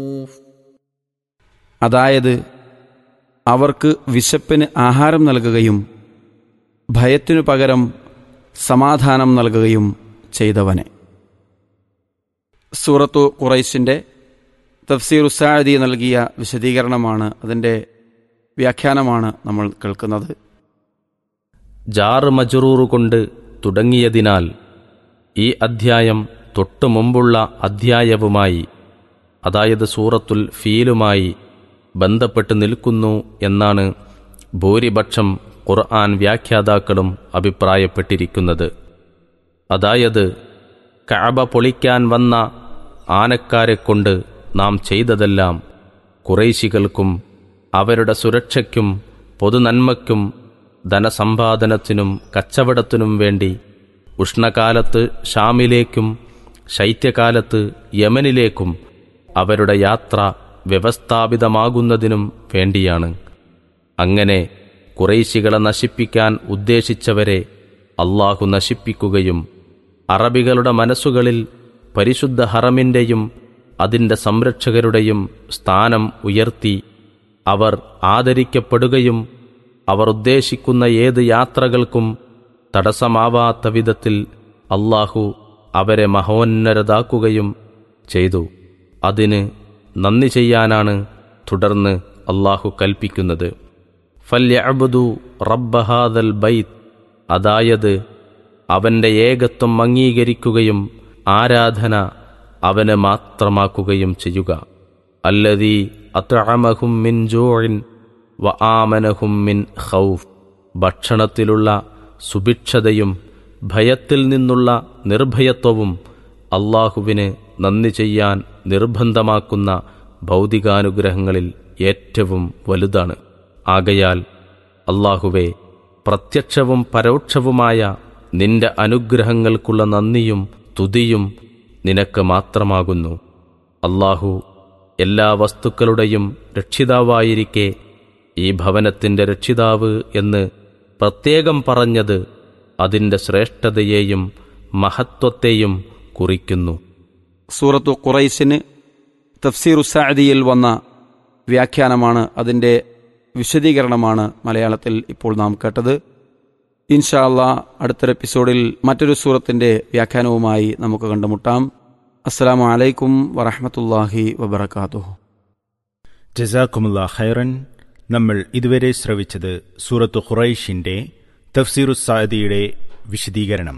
അതായത് അവർക്ക് വിശപ്പിന് ആഹാരം നൽകുകയും ഭയത്തിനു പകരം സമാധാനം നൽകുകയും ചെയ്തവനെ സൂറത്തു ഖുറൈശിൻ്റെ തഫ്സീർ ഉസാദി നൽകിയ വിശദീകരണമാണ് അതിൻ്റെ വ്യാഖ്യാനമാണ് നമ്മൾ കേൾക്കുന്നത് ജാറ് മജറൂറ് കൊണ്ട് തുടങ്ങിയതിനാൽ ഈ അധ്യായം തൊട്ടു മുമ്പുള്ള അധ്യായവുമായി അതായത് സൂറത്തുൽ ഫീലുമായി ബന്ധപ്പെട്ട് നിൽക്കുന്നു എന്നാണ് ഭൂരിപക്ഷം ഖുർആൻ വ്യാഖ്യാതാക്കളും അഭിപ്രായപ്പെട്ടിരിക്കുന്നത് അതായത് കഅബ പൊളിക്കാൻ വന്ന ആനക്കാരെക്കൊണ്ട് നാം ചെയ്തതെല്ലാം കുറേശികൾക്കും അവരുടെ സുരക്ഷയ്ക്കും പൊതുനന്മയ്ക്കും ധനസമ്പാദനത്തിനും കച്ചവടത്തിനും വേണ്ടി ഉഷ്ണകാലത്ത് ഷാമിലേക്കും ശൈത്യകാലത്ത് യമനിലേക്കും അവരുടെ യാത്ര വ്യവസ്ഥാപിതമാകുന്നതിനും വേണ്ടിയാണ് അങ്ങനെ കുറേശികളെ നശിപ്പിക്കാൻ ഉദ്ദേശിച്ചവരെ അള്ളാഹു നശിപ്പിക്കുകയും അറബികളുടെ മനസ്സുകളിൽ പരിശുദ്ധ ഹറമിൻ്റെയും അതിൻ്റെ സംരക്ഷകരുടെയും സ്ഥാനം ഉയർത്തി അവർ ആദരിക്കപ്പെടുകയും അവർ ഉദ്ദേശിക്കുന്ന ഏത് യാത്രകൾക്കും തടസ്സമാവാത്ത വിധത്തിൽ അള്ളാഹു അവരെ മഹോന്നരതാക്കുകയും ചെയ്തു അതിന് നന്ദി ചെയ്യാനാണ് തുടർന്ന് അള്ളാഹു കൽപ്പിക്കുന്നത് ഫല്യഅബുദു റബ്ബഹാദൽ ബൈത്ത് അതായത് അവൻ്റെ ഏകത്വം അംഗീകരിക്കുകയും ആരാധന അവന് മാത്രമാക്കുകയും ചെയ്യുക അല്ലതീ അത്അമഹും മിൻ ജോഴിൻ വ ആമനഹും മിൻ ഖൗഫ് ഭക്ഷണത്തിലുള്ള സുഭിക്ഷതയും ഭയത്തിൽ നിന്നുള്ള നിർഭയത്വവും അള്ളാഹുവിന് നന്ദി ചെയ്യാൻ നിർബന്ധമാക്കുന്ന ഭൗതികാനുഗ്രഹങ്ങളിൽ ഏറ്റവും വലുതാണ് ആകയാൽ അള്ളാഹുവെ പ്രത്യക്ഷവും പരോക്ഷവുമായ നിന്റെ അനുഗ്രഹങ്ങൾക്കുള്ള നന്ദിയും തുതിയും നിനക്ക് മാത്രമാകുന്നു അള്ളാഹു എല്ലാ വസ്തുക്കളുടെയും രക്ഷിതാവായിരിക്കെ ഈ ഭവനത്തിൻ്റെ രക്ഷിതാവ് എന്ന് പ്രത്യേകം പറഞ്ഞത് അതിൻ്റെ ശ്രേഷ്ഠതയെയും മഹത്വത്തെയും കുറിക്കുന്നു സൂറത്തു ഖുറൈശിന് തഫ്സീർ ഉസാദിയിൽ വന്ന വ്യാഖ്യാനമാണ് അതിൻ്റെ വിശദീകരണമാണ് മലയാളത്തിൽ ഇപ്പോൾ നാം കേട്ടത് ഇൻഷാ അള്ളാ അടുത്തൊരു എപ്പിസോഡിൽ മറ്റൊരു സൂറത്തിൻ്റെ വ്യാഖ്യാനവുമായി നമുക്ക് കണ്ടുമുട്ടാം അസ്സലാമു അലൈക്കും വറഹമത്തല്ലാഹി വബർക്കാത്തു ജസാക്കുമുള്ള ഖൈറൻ നമ്മൾ ഇതുവരെ ശ്രവിച്ചത് സൂറത്ത് ഖുറൈഷിന്റെ തഫ്സീറു സാദിയുടെ വിശദീകരണം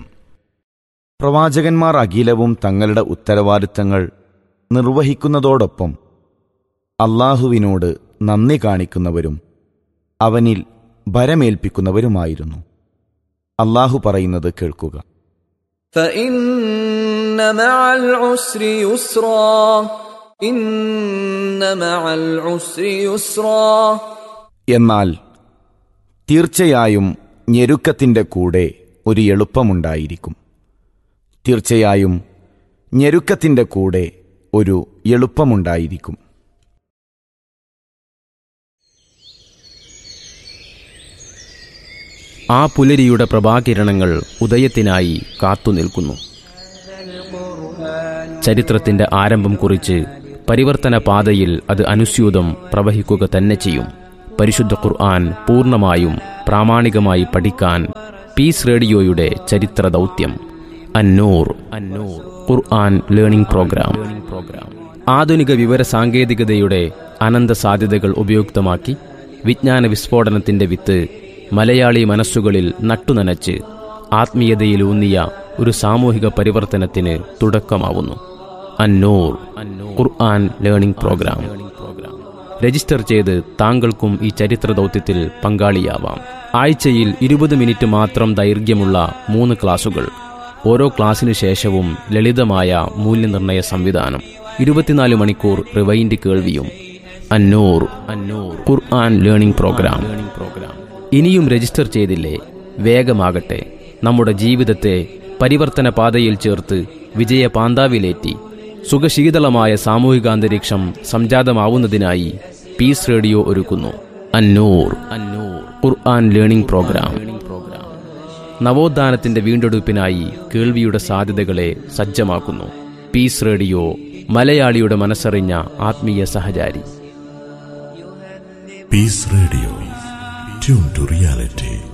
പ്രവാചകന്മാർ അഖിലവും തങ്ങളുടെ ഉത്തരവാദിത്തങ്ങൾ നിർവഹിക്കുന്നതോടൊപ്പം അള്ളാഹുവിനോട് നന്ദി കാണിക്കുന്നവരും അവനിൽ ഭരമേൽപ്പിക്കുന്നവരുമായിരുന്നു അള്ളാഹു പറയുന്നത് കേൾക്കുക فإن مع العسر يسرا إن مع العسر يسرا എന്നാൽ തീർച്ചയായും ഞെരുക്കത്തിൻ്റെ കൂടെ ഒരു എളുപ്പമുണ്ടായിരിക്കും തീർച്ചയായും ഞെരുക്കത്തിൻ്റെ കൂടെ ഒരു എളുപ്പമുണ്ടായിരിക്കും ആ പുലരിയുടെ പ്രഭാകിരണങ്ങൾ ഉദയത്തിനായി കാത്തുനിൽക്കുന്നു ചരിത്രത്തിന്റെ ആരംഭം കുറിച്ച് പരിവർത്തന പാതയിൽ അത് അനുസ്യൂതം പ്രവഹിക്കുക തന്നെ ചെയ്യും പരിശുദ്ധ ഖുർആൻ പൂർണ്ണമായും പ്രാമാണികമായി പഠിക്കാൻ പീസ് റേഡിയോയുടെ ചരിത്ര ദൗത്യം Annoor Annoor Quran learning programme programme ആധുനിക വിവര സാങ്കേതികതയുടെ അനന്ത സാധ്യതകൾ ഉപയുക്തമാക്കി വിജ്ഞാന വിസ്ഫോടനത്തിന്റെ വിത്ത് മലയാളി മനസ്സുകളിൽ നട്ടുനനച്ച് ആത്മീയതയിലൂന്നിയ ഒരു സാമൂഹിക പരിവർത്തനത്തിന് തുടക്കമാവുന്നു Annoor Quran learning programme register ചെയ്ത് താങ്കൾക്കും ഈ ചരിത്ര ദൗത്യത്തിൽ പങ്കാളിയാവാം ആഴ്ചയിൽ ഇരുപത് മിനിറ്റ് മാത്രം ദൈർഘ്യമുള്ള മൂന്ന് ക്ലാസുകൾ ഓരോ ക്ലാസ്സിനു ശേഷവും ലളിതമായ മൂല്യനിർണ്ണയ സംവിധാനം ഇരുപത്തിനാല് മണിക്കൂർ റിവൈൻഡ് കേൾവിയും Annoor Annoor Quran learning programme programme ഇനിയും രജിസ്റ്റർ ചെയ്തില്ലേ വേഗമാകട്ടെ നമ്മുടെ ജീവിതത്തെ പരിവർത്തന പാതയിൽ ചേർത്ത് വിജയ പാന്താവിലേറ്റി സുഖശീതളമായ സാമൂഹികാന്തരീക്ഷം സംജാതമാവുന്നതിനായി പീസ് റേഡിയോ ഒരുക്കുന്നു Annoor Annoor Quran learning programme programme നവോത്ഥാനത്തിന്റെ വീണ്ടെടുപ്പിനായി കേൾവിയുടെ സാധ്യതകളെ സജ്ജമാക്കുന്നു പീസ് റേഡിയോ മലയാളിയുടെ മനസ്സറിഞ്ഞ ആത്മീയ സഹചാരി Peace Radio. Tune to reality.